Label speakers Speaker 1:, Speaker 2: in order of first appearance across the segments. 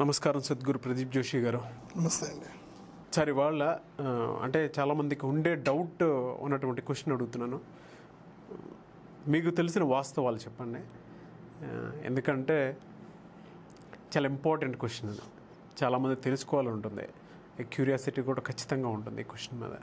Speaker 1: నమస్కారం సద్గురు ప్రదీప్ జోషి గారు
Speaker 2: నమస్తే అండి
Speaker 1: సార్ ఇవాళ ఆ, అంటే చాలామందికి ఉండే డౌట్ ఉన్నటువంటి క్వశ్చన్ అడుగుతున్నాను మీకు తెలిసిన వాస్తవాలు చెప్పండి ఆ, ఎందుకంటే చాలా ఇంపార్టెంట్ క్వశ్చన్ అది చాలామంది తెలుసుకోవాలని ఉంటుంది క్యూరియాసిటీ కూడా ఖచ్చితంగా ఉంటుంది ఈ క్వశ్చన్ మీద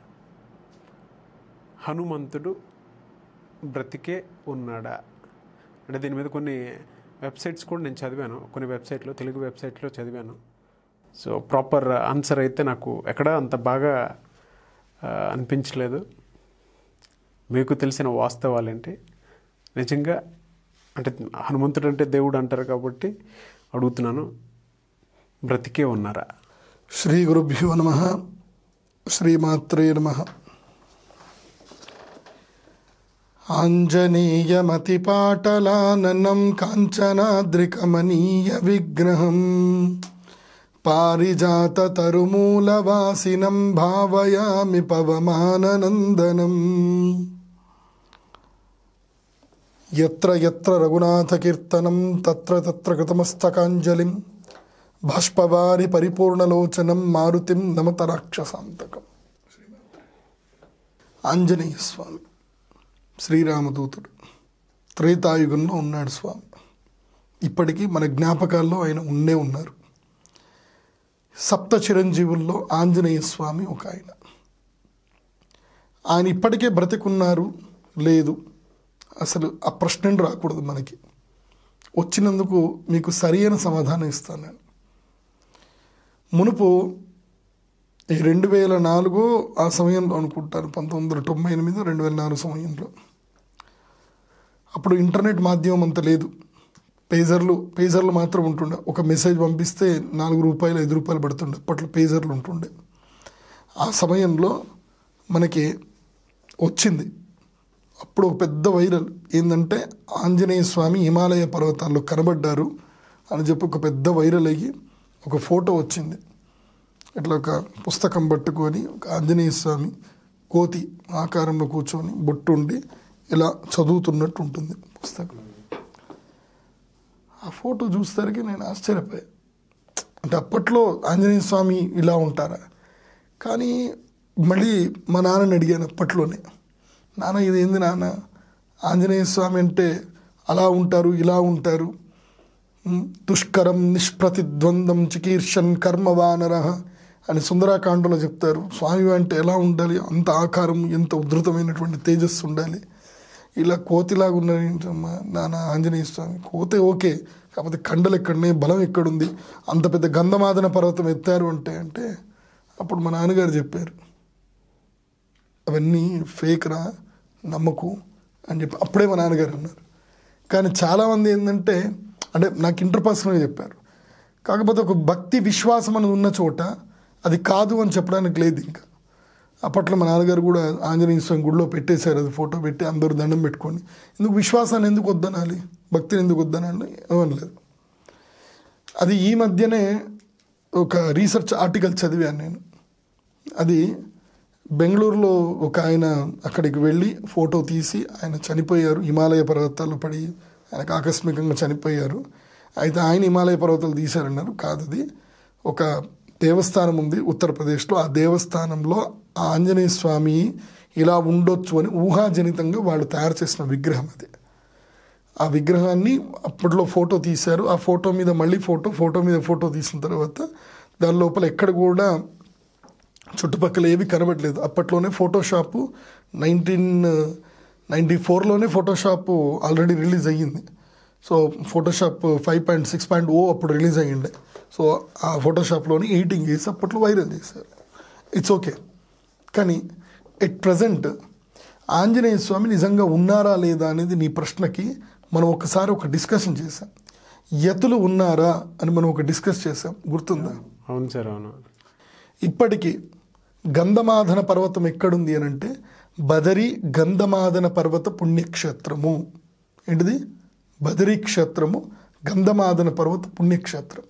Speaker 1: హనుమంతుడు బ్రతికే ఉన్నాడా అంటే దీని మీద కొన్ని వెబ్సైట్స్ కూడా నేను చదివాను కొన్ని వెబ్సైట్లో తెలుగు వెబ్సైట్లో చదివాను సో ప్రాపర్ ఆన్సర్ అయితే నాకు ఎక్కడ అంత బాగా ఆ, అనిపించలేదు మీకు తెలిసిన వాస్తవాలు ఏంటి నిజంగా అంటే హనుమంతుడు అంటే దేవుడు అంటారు కాబట్టి అడుగుతున్నాను బ్రతికే ఉన్నారా
Speaker 2: శ్రీ గురుభ్యో నమ శ్రీమాత్రే నమ ఆంజనేయమతిపాటలాననం కాంచనాద్రికమనీయ విగ్రహం పారిజాత తరుమూలవాసినం భావయామి పవమాననందనం ఎత్ర ఎత్ర రఘునాథకీర్తనం తత్ర తత్ర కృతమస్తకాంజలిం బాష్పవారి పరిపూర్ణలోచనం మారుతిం నమత రాక్షసాంతకం ఆంజనేయ స్వామి శ్రీరామదూతుడు త్రేతాయుగంలో ఉన్నాడు స్వామి ఇప్పటికీ మన జ్ఞాపకాల్లో ఆయన ఉన్నే ఉన్నారు సప్త చిరంజీవుల్లో ఆంజనేయ స్వామి ఒక ఆయన ఆయన ఇప్పటికే బ్రతికున్నారు లేదు అసలు ఆ ప్రశ్న రాకూడదు మనకి వచ్చినందుకు మీకు సరియైన సమాధానం ఇస్తాను నేను మునుపు ఈ రెండు వేల నాలుగు ఆ సమయంలో అనుకుంటాను పంతొమ్మిది వందల తొంభై ఎనిమిది రెండు వేల నాలుగు సమయంలో అప్పుడు ఇంటర్నెట్ మాధ్యమం అంత లేదు పేజర్లు పేజర్లు మాత్రం ఉంటుండే ఒక మెసేజ్ పంపిస్తే నాలుగు రూపాయలు ఐదు రూపాయలు పడుతుండే అప్పట్లో పేజర్లు ఉంటుండే ఆ సమయంలో మనకి వచ్చింది అప్పుడు ఒక పెద్ద వైరల్ ఏంటంటే ఆంజనేయ స్వామి హిమాలయ పర్వతాల్లో కనబడ్డారు అని చెప్పి ఒక పెద్ద వైరల్ అయ్యి ఒక ఫోటో వచ్చింది ఇట్లా ఒక పుస్తకం పట్టుకొని ఒక ఆంజనేయ స్వామి కోతి ఆకారంలో కూర్చొని బొట్టు ఉండి ఇలా చదువుతున్నట్టు ఉంటుంది పుస్తకం ఆ ఫోటో చూసేసరికి నేను ఆశ్చర్యపోయా అంటే అప్పట్లో ఆంజనేయ స్వామి ఇలా ఉంటారా కానీ మళ్ళీ మా నాన్నని అడిగాను అప్పట్లోనే నాన్న ఇదేంది నాన్న ఆంజనేయ స్వామి అంటే అలా ఉంటారు ఇలా ఉంటారు ఉమ్, దుష్కరం నిష్ప్రతిద్వందం చికీర్షన్ కర్మవానర అని సుందరాకాండలో చెప్తారు స్వామి అంటే ఎలా ఉండాలి అంత ఆకారం ఎంత ఉధృతమైనటువంటి తేజస్సు ఉండాలి ఇలా కోతిలాగా ఉన్నది ఏంటమ్మా నాన్న ఆంజనేయ స్వామి కోతే ఓకే కాకపోతే కండలు ఎక్కడున్నాయి బలం ఎక్కడుంది అంత పెద్ద గంధమాదన పర్వతం ఎత్తారు అంటే అంటే అప్పుడు మా నాన్నగారు చెప్పారు అవన్నీ ఫేక్ రా నమ్మకు అని చెప్పి అప్పుడే మా నాన్నగారు అన్నారు కానీ చాలామంది ఏంటంటే అంటే నాకు ఇంటర్పర్సనల్గా చెప్పారు కాకపోతే ఒక భక్తి విశ్వాసం అనేది ఉన్న చోట అది కాదు అని చెప్పడానికి లేదు ఇంకా అప్పట్లో మా నాన్నగారు కూడా ఆంజనేయ స్వామి గుడిలో పెట్టేశారు అది ఫోటో పెట్టి అందరూ దండం పెట్టుకొని ఎందుకు విశ్వాసాన్ని ఎందుకు వద్దనాలి భక్తిని ఎందుకు వద్దనాలి ఏమనలేదు అది ఈ మధ్యనే ఒక రీసెర్చ్ ఆర్టికల్ చదివాను నేను అది బెంగళూరులో ఒక ఆయన అక్కడికి వెళ్ళి ఫోటో తీసి ఆయన చనిపోయారు హిమాలయ పర్వతాల్లో పడి ఆయనకు ఆకస్మికంగా చనిపోయారు అయితే ఆయన హిమాలయ పర్వతాలు తీశారన్నారు కాదు అది ఒక దేవస్థానం ఉంది ఉత్తరప్రదేశ్లో ఆ దేవస్థానంలో ఆ ఆంజనేయ స్వామి ఇలా ఉండొచ్చు అని ఊహాజనితంగా వాళ్ళు తయారు చేసిన విగ్రహం అది ఆ విగ్రహాన్ని అప్పట్లో ఫోటో తీశారు ఆ ఫోటో మీద మళ్ళీ ఫోటో ఫోటో మీద ఫోటో తీసిన తర్వాత దాని లోపల ఎక్కడ కూడా చుట్టుపక్కల ఏవి కనబడలేదు అప్పట్లోనే ఫోటోషాప్ నైన్టీన్ నైంటీ ఫోర్లోనే ఫోటోషాప్ ఆల్రెడీ రిలీజ్ అయ్యింది so Photoshop five point six point O అప్పుడు రిలీజ్ అయ్యిండే సో ఆ ఫోటోషాప్లోని ఎడిటింగ్ చేసి అప్పట్లో వైరల్ చేశారు ఇట్స్ ఓకే కానీ ఎట్ ప్రజెంట్ ఆంజనేయ స్వామి నిజంగా ఉన్నారా లేదా అనేది నీ ప్రశ్నకి మనం ఒకసారి ఒక డిస్కషన్ చేసాం యతులు ఉన్నారా అని మనం ఒక డిస్కస్ చేసాం గుర్తుందా
Speaker 1: అవును సార్ అవును
Speaker 2: ఇప్పటికీ గంధమాదన పర్వతం ఎక్కడుంది అని అంటే బదరి గంధమాదన పర్వత పుణ్యక్షేత్రము ఏంటిది బదరీ క్షేత్రము గంధమాదన పర్వత పుణ్యక్షేత్రం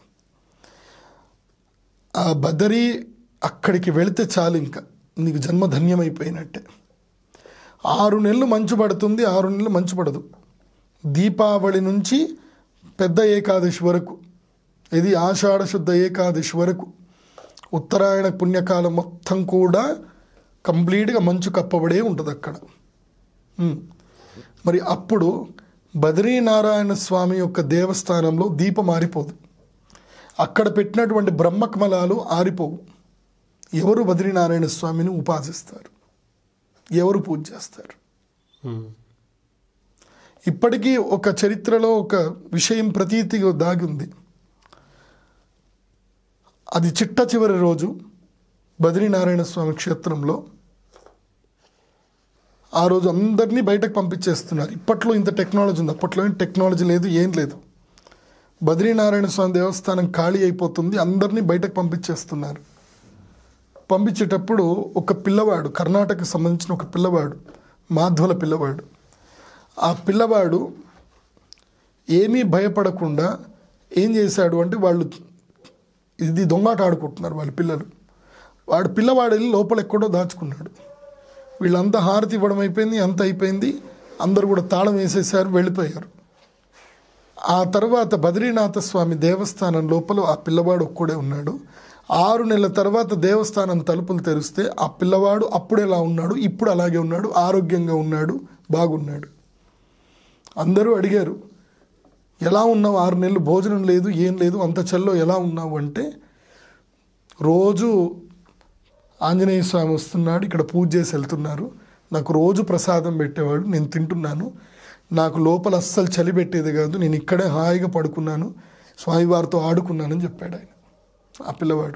Speaker 2: ఆ బదరి అక్కడికి వెళితే చాలు ఇంకా నీకు జన్మ ధన్యమైపోయినట్టే ఆరు నెలలు మంచు పడుతుంది ఆరు నెలలు మంచు పడదు దీపావళి నుంచి పెద్ద ఏకాదశి వరకు ఇది ఆషాఢ శుద్ధ ఏకాదశి వరకు ఉత్తరాయణ పుణ్యకాలం మొత్తం కూడా కంప్లీట్గా మంచు కప్పబడే ఉంటుంది అక్కడ ఉమ్. మరి అప్పుడు బద్రీనారాయణ స్వామి యొక్క దేవస్థానంలో దీపం ఆరిపోదు అక్కడ పెట్టినటువంటి బ్రహ్మకమలాలు ఆరిపోవు ఎవరు బద్రీనారాయణ స్వామిని ఉపాసిస్తారు ఎవరు పూజ చేస్తారు
Speaker 1: ఉమ్.
Speaker 2: ఇప్పటికీ ఒక చరిత్రలో ఒక విషయం ప్రతీతిగా దాగి ఉంది అది చిట్ట చివరి రోజు బద్రీనారాయణ స్వామి క్షేత్రంలో ఆ రోజు అందరినీ బయటకు పంపించేస్తున్నారు ఇప్పట్లో ఇంత టెక్నాలజీ ఉంది అప్పట్లో ఏం టెక్నాలజీ లేదు ఏం లేదు బద్రీనారాయణ స్వామి దేవస్థానం ఖాళీ అయిపోతుంది అందరినీ బయటకు పంపించేస్తున్నారు పంపించేటప్పుడు ఒక పిల్లవాడు కర్ణాటకకు సంబంధించిన ఒక పిల్లవాడు మాధ్వల పిల్లవాడు ఆ పిల్లవాడు ఏమీ భయపడకుండా ఏం చేశాడు అంటే వాళ్ళు ఇది దొంగాట ఆడుకుంటున్నారు వాళ్ళ పిల్లలు వాడు పిల్లవాడు వెళ్ళి లోపల ఎక్కడో దాచుకున్నాడు వీళ్ళంతా హారతి ఇవ్వడం అయిపోయింది అంత అయిపోయింది అందరు కూడా తాళం వేసేసారు వెళ్ళిపోయారు ఆ తర్వాత బద్రీనాథ స్వామి దేవస్థానం లోపల ఆ పిల్లవాడు ఒక్కడే ఉన్నాడు ఆరు నెలల తర్వాత దేవస్థానం తలుపులు తెరిస్తే ఆ పిల్లవాడు అప్పుడు ఎలా ఉన్నాడు ఇప్పుడు అలాగే ఉన్నాడు ఆరోగ్యంగా ఉన్నాడు బాగున్నాడు అందరూ అడిగారు ఎలా ఉన్నావు ఆరు నెలలు భోజనం లేదు ఏం లేదు అంత చెల్లో ఎలా ఉన్నావు అంటే రోజు ఆంజనేయ స్వామి వస్తున్నాడు ఇక్కడ పూజ చేసి వెళ్తున్నారు నాకు రోజు ప్రసాదం పెట్టేవాడు నేను తింటున్నాను నాకు లోపల అస్సలు చలి పెట్టేది కాదు నేను ఇక్కడే హాయిగా పడుకున్నాను స్వామివారితో ఆడుకున్నానని చెప్పాడు ఆయన ఆ పిల్లవాడు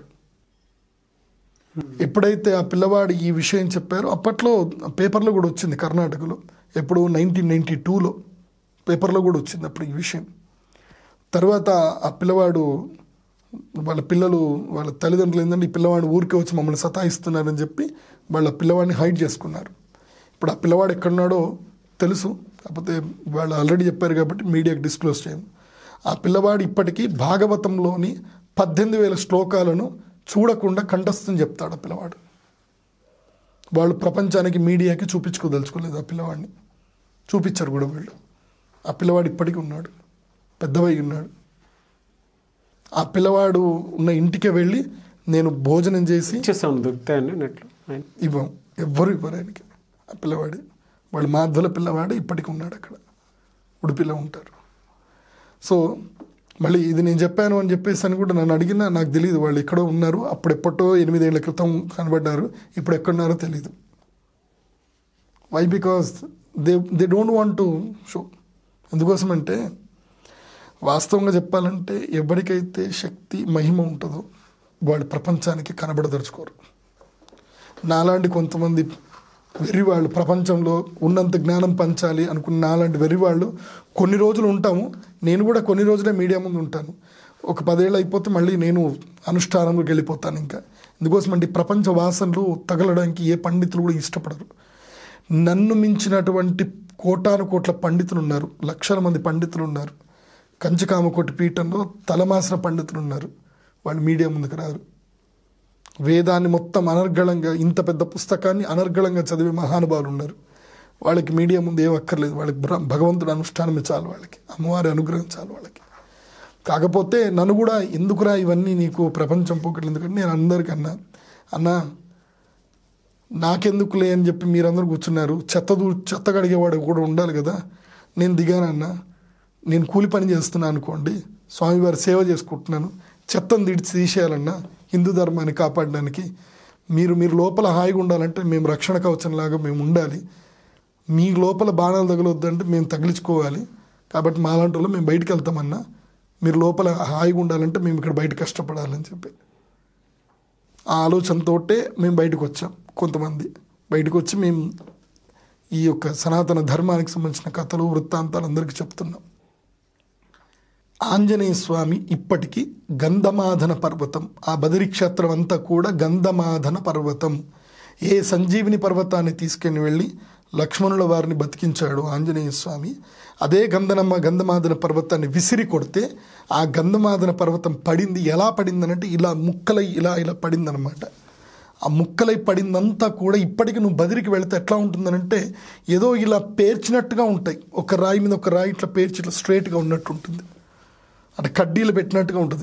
Speaker 2: ఎప్పుడైతే ఆ పిల్లవాడు ఈ విషయం చెప్పారో అప్పట్లో పేపర్లో కూడా వచ్చింది కర్ణాటకలో ఎప్పుడు నైన్టీన్ నైన్టీ టూలో పేపర్లో కూడా వచ్చింది అప్పుడు ఈ విషయం తర్వాత ఆ పిల్లవాడు వాళ్ళ పిల్లలు వాళ్ళ తల్లిదండ్రులు ఏంటంటే ఈ పిల్లవాడు ఊరికే వచ్చి మమ్మల్ని సతాయిస్తున్నారని చెప్పి వాళ్ళ పిల్లవాడిని హైడ్ చేసుకున్నారు ఇప్పుడు ఆ పిల్లవాడు ఎక్కడున్నాడో తెలుసు కాకపోతే వాళ్ళు ఆల్రెడీ చెప్పారు కాబట్టి మీడియాకి డిస్క్లోజ్ చేయము ఆ పిల్లవాడు ఇప్పటికీ భాగవతంలోని పద్దెనిమిది వేల శ్లోకాలను చూడకుండా కంఠస్థం చెప్తాడు ఆ పిల్లవాడు వాళ్ళు ప్రపంచానికి మీడియాకి చూపించుకోదలుచుకోలేదు ఆ పిల్లవాడిని చూపించారు కూడా వీళ్ళు ఆ పిల్లవాడు ఇప్పటికీ ఉన్నాడు పెద్దవై ఉన్నాడు ఆ పిల్లవాడు ఉన్న ఇంటికి వెళ్ళి నేను భోజనం చేసి
Speaker 1: ఇచ్చేసాం దొరుకుతాయండి నెట్లో ఆయన
Speaker 2: ఇవ్వం ఎవ్వరు ఇవ్వరు ఆయనకి ఆ పిల్లవాడు వాళ్ళు మాధ్వల పిల్లవాడు ఇప్పటికి ఉన్నాడు అక్కడ ఉడిపిలో ఉంటారు సో మళ్ళీ ఇది నేను చెప్పాను అని చెప్పేసి అని కూడా నన్ను అడిగినా నాకు తెలియదు వాళ్ళు ఎక్కడో ఉన్నారు అప్పుడు ఎప్పటో ఎనిమిదేళ్ల క్రితం కనబడ్డారు ఇప్పుడు ఎక్కడున్నారో తెలియదు why because they they don't want to show ఎందుకోసం అంటే వాస్తవంగా చెప్పాలంటే ఎవరికైతే శక్తి మహిమ ఉంటుందో వాళ్ళు ప్రపంచానికి కనబడదలుచుకోరు నాలాంటి కొంతమంది వెర్రివాళ్ళు ప్రపంచంలో ఉన్నంత జ్ఞానం పంచాలి అనుకున్న నాలాంటి వెర్రివాళ్ళు కొన్ని రోజులు ఉంటాము నేను కూడా కొన్ని రోజులే మీడియా ముందు ఉంటాను ఒక పదేళ్ళు అయిపోతే మళ్ళీ నేను అనుష్ఠానంలోకి వెళ్ళిపోతాను ఇంకా ఎందుకోసం అంటే ఈ ప్రపంచ వాసనలు తగలడానికి ఏ పండితులు కూడా ఇష్టపడరు నన్ను మించినటువంటి కోటాను కోట్ల పండితులు ఉన్నారు లక్షల మంది పండితులు ఉన్నారు కంచకామకోటి పీఠంలో తలమాసిన పండితులు ఉన్నారు వాళ్ళు మీడియా ముందుకు రారు వేదాన్ని మొత్తం అనర్గళంగా ఇంత పెద్ద పుస్తకాన్ని అనర్గళంగా చదివే మహానుభావులు ఉన్నారు వాళ్ళకి మీడియా ముందు ఏం అక్కర్లేదు వాళ్ళకి బ్ర- భగవంతుడు అనుష్ఠానమే చాలు వాళ్ళకి అమ్మవారి అనుగ్రహం చాలు వాళ్ళకి కాకపోతే నన్ను కూడా ఎందుకురా ఇవన్నీ నీకు ప్రపంచం పోకట్లు ఎందుకంటే నేను అందరికీ అన్నా అన్నా నాకెందుకులే అని చెప్పి మీరందరూ కూర్చున్నారు చెత్త దూ చెత్త కడిగేవాడు కూడా ఉండాలి కదా నేను దిగానన్నా నేను కూలి పని చేస్తున్నాను అనుకోండి స్వామివారి సేవ చేసుకుంటున్నాను చెత్తను తీడిచి తీసేయాలన్నా హిందూ ధర్మాన్ని కాపాడడానికి మీరు మీరు లోపల హాయిగా ఉండాలంటే మేము రక్షణ కవచంలాగా మేము ఉండాలి మీ లోపల బాణాలు తగలొద్దంటే మేము తగిలించుకోవాలి కాబట్టి మాలాంటి వాళ్ళు మేము బయటికి వెళ్తామన్నా మీరు లోపల హాయిగా ఉండాలంటే మేము ఇక్కడ బయట కష్టపడాలని చెప్పి ఆ ఆలోచనతోటే మేము బయటకు వచ్చాం కొంతమంది బయటకు వచ్చి మేము ఈ యొక్క సనాతన ధర్మానికి సంబంధించిన కథలు వృత్తాంతాలు అందరికీ చెప్తున్నాం ఆంజనేయ స్వామి ఇప్పటికీ గంధమాధన పర్వతం ఆ బదిరి క్షేత్రం అంతా కూడా గంధమాధన పర్వతం ఏ సంజీవిని పర్వతాన్ని తీసుకెళ్ళి వెళ్ళి లక్ష్మణుల వారిని బతికించాడు ఆంజనేయ స్వామి అదే గంధనమ్మ గంధమాదన పర్వతాన్ని విసిరి కొడితే ఆ గంధమాదన పర్వతం పడింది ఎలా పడిందనంటే ఇలా ముక్కలై ఇలా ఇలా పడిందనమాట ఆ ముక్కలై పడిందంతా కూడా ఇప్పటికి నువ్వు బదిరికి వెళితే ఎట్లా ఉంటుందనంటే ఏదో ఇలా పేర్చినట్టుగా ఉంటాయి ఒక రాయి మీద ఒక రాయి ఇట్లా పేర్చి ఇట్లా స్ట్రైట్గా ఉన్నట్టు ఉంటుంది అంటే కడ్డీలు పెట్టినట్టుగా ఉంటుంది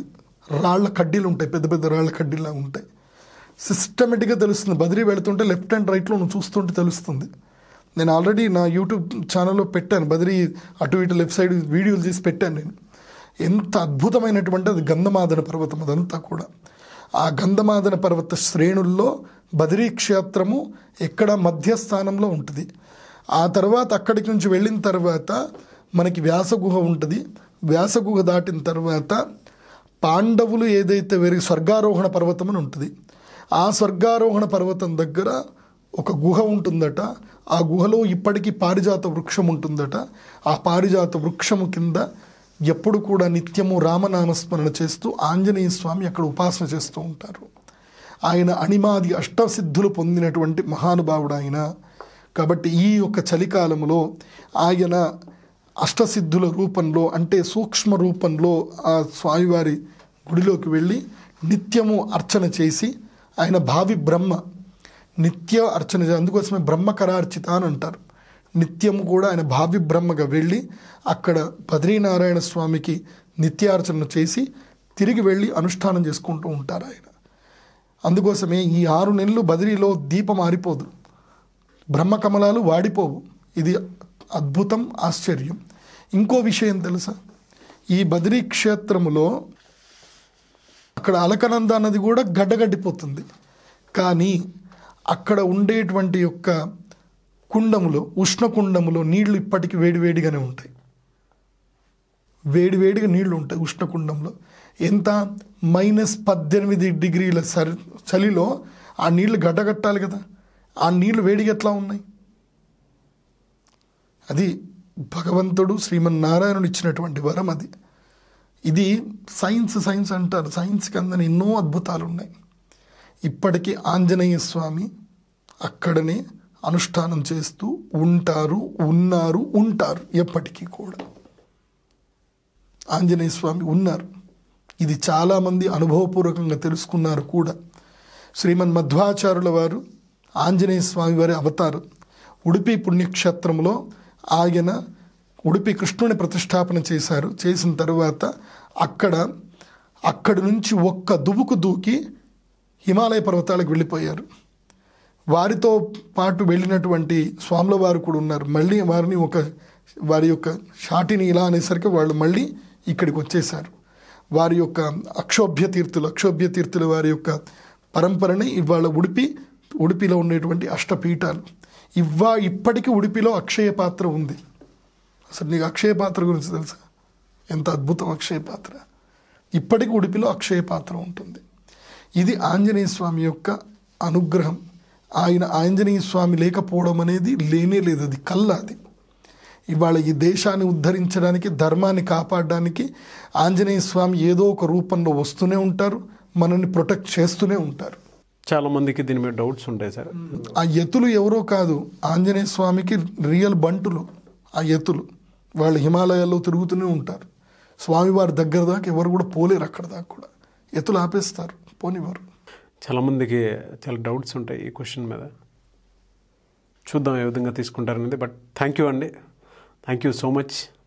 Speaker 2: రాళ్ల కడ్డీలు ఉంటాయి పెద్ద పెద్ద రాళ్ల కడ్డీలా ఉంటాయి సిస్టమేటిక్గా తెలుస్తుంది బదిలీ వెళుతుంటే లెఫ్ట్ అండ్ రైట్లో నువ్వు చూస్తుంటే తెలుస్తుంది నేను ఆల్రెడీ నా యూట్యూబ్ ఛానల్లో పెట్టాను బదిలీ అటు ఇటు లెఫ్ట్ సైడ్ వీడియోలు చేసి పెట్టాను నేను ఎంత అద్భుతమైనటువంటి అది గంధమాదన పర్వతం అదంతా కూడా ఆ గంధమాదన పర్వత శ్రేణుల్లో బదిరీ క్షేత్రము ఎక్కడ మధ్యస్థానంలో ఉంటుంది ఆ తర్వాత అక్కడికి నుంచి వెళ్ళిన తర్వాత మనకి వ్యాసగుహ ఉంటుంది వ్యాసగుహ దాటిన తర్వాత పాండవులు ఏదైతే వేరే స్వర్గారోహణ పర్వతం అని ఉంటుంది ఆ స్వర్గారోహణ పర్వతం దగ్గర ఒక గుహ ఉంటుందట ఆ గుహలో ఇప్పటికీ పారిజాత వృక్షం ఉంటుందట ఆ పారిజాత వృక్షము కింద ఎప్పుడు కూడా నిత్యము రామనామస్మరణ చేస్తూ ఆంజనేయ స్వామి అక్కడ ఉపాసన చేస్తూ ఉంటారు ఆయన అణిమాది అష్టసిద్ధులు పొందినటువంటి మహానుభావుడు ఆయన కాబట్టి ఈ యొక్క చలికాలంలో ఆయన అష్టసిద్ధుల రూపంలో అంటే సూక్ష్మ రూపంలో ఆ స్వామివారి గుడిలోకి వెళ్ళి నిత్యము అర్చన చేసి ఆయన భావి బ్రహ్మ నిత్య అర్చన చే- అందుకోసమే బ్రహ్మకరార్చిత అని అంటారు నిత్యము కూడా ఆయన భావి బ్రహ్మగా వెళ్ళి అక్కడ బద్రీనారాయణ స్వామికి నిత్యార్చన చేసి తిరిగి వెళ్ళి అనుష్ఠానం చేసుకుంటూ ఉంటారు ఆయన అందుకోసమే ఈ ఆరు నెలలు బదిరీలో దీపం ఆరిపోదు బ్రహ్మకమలాలు వాడిపోవు ఇది అద్భుతం ఆశ్చర్యం ఇంకో విషయం తెలుసా ఈ బదిరీ క్షేత్రములో అక్కడ అలకనంద నది కూడా గడ్డగడ్డిపోతుంది కానీ అక్కడ ఉండేటువంటి యొక్క కుండములో ఉష్ణ కుండములో నీళ్లు ఇప్పటికీ వేడివేడిగానే ఉంటాయి వేడివేడిగా నీళ్లు ఉంటాయి ఉష్ణకుండంలో ఎంత మైనస్ పద్దెనిమిది డిగ్రీల సరి చలిలో ఆ నీళ్లు గడ్డగట్టాలి కదా ఆ నీళ్లు వేడిగా ఎట్లా ఉన్నాయి అది భగవంతుడు శ్రీమన్నారాయణుడు ఇచ్చినటువంటి వరం అది ఇది సైన్స్ సైన్స్ అంటారు సైన్స్కి అందని ఎన్నో అద్భుతాలు ఉన్నాయి ఇప్పటికీ ఆంజనేయ స్వామి అక్కడనే అనుష్ఠానం చేస్తూ ఉంటారు ఉన్నారు ఉంటారు ఎప్పటికీ కూడా ఆంజనేయ స్వామి ఉన్నారు ఇది చాలామంది అనుభవపూర్వకంగా తెలుసుకున్నారు కూడా శ్రీమన్ మధ్వాచార్యుల వారు ఆంజనేయ స్వామి వారి అవతారం ఉడిపి పుణ్యక్షేత్రంలో ఆయన ఉడిపి కృష్ణుని ప్రతిష్టాపన చేశారు చేసిన తర్వాత అక్కడ అక్కడి నుంచి ఒక్క దుబుకు దూకి హిమాలయ పర్వతాలకు వెళ్ళిపోయారు వారితో పాటు వెళ్ళినటువంటి స్వాముల వారు కూడా ఉన్నారు మళ్ళీ వారిని ఒక వారి యొక్క షాటిని ఇలా అనేసరికి వాళ్ళు మళ్ళీ ఇక్కడికి వచ్చేసారు వారి యొక్క అక్షోభ్య తీర్థులు అక్షోభ్య తీర్థుల వారి యొక్క పరంపరని ఇవాళ ఉడిపి ఉడిపిలో ఉండేటువంటి అష్టపీఠాలు ఇవ్వా ఇప్పటికీ ఉడిపిలో అక్షయ పాత్ర ఉంది అసలు నీకు అక్షయ పాత్ర గురించి తెలుసా ఎంత అద్భుతం అక్షయ పాత్ర ఇప్పటికీ ఉడిపిలో అక్షయ పాత్ర ఉంటుంది ఇది ఆంజనేయ స్వామి యొక్క అనుగ్రహం ఆయన ఆంజనేయ స్వామి లేకపోవడం అనేది లేనే లేదు అది కళ్ళ అది ఇవాళ ఈ దేశాన్ని ఉద్ధరించడానికి ధర్మాన్ని కాపాడడానికి ఆంజనేయ స్వామి ఏదో ఒక రూపంలో వస్తూనే ఉంటారు మనల్ని ప్రొటెక్ట్ చేస్తూనే ఉంటారు
Speaker 1: చాలా మందికి దీని మీద డౌట్స్ ఉంటాయి సార్
Speaker 2: ఆ ఎతులు ఎవరో కాదు ఆంజనేయ స్వామికి రియల్ బంటులు ఆ ఎతులు వాళ్ళు హిమాలయాల్లో తిరుగుతూనే ఉంటారు స్వామివారి దగ్గర దాకా ఎవరు కూడా పోలేరు అక్కడ దాకా కూడా ఎతులు ఆపేస్తారు పోనివారు
Speaker 1: చాలా మందికి చాలా డౌట్స్ ఉంటాయి ఈ క్వశ్చన్ మీద చూద్దాం ఏ విధంగా తీసుకుంటారనేది బట్ థ్యాంక్ యూ అండి థ్యాంక్ యూ సో మచ్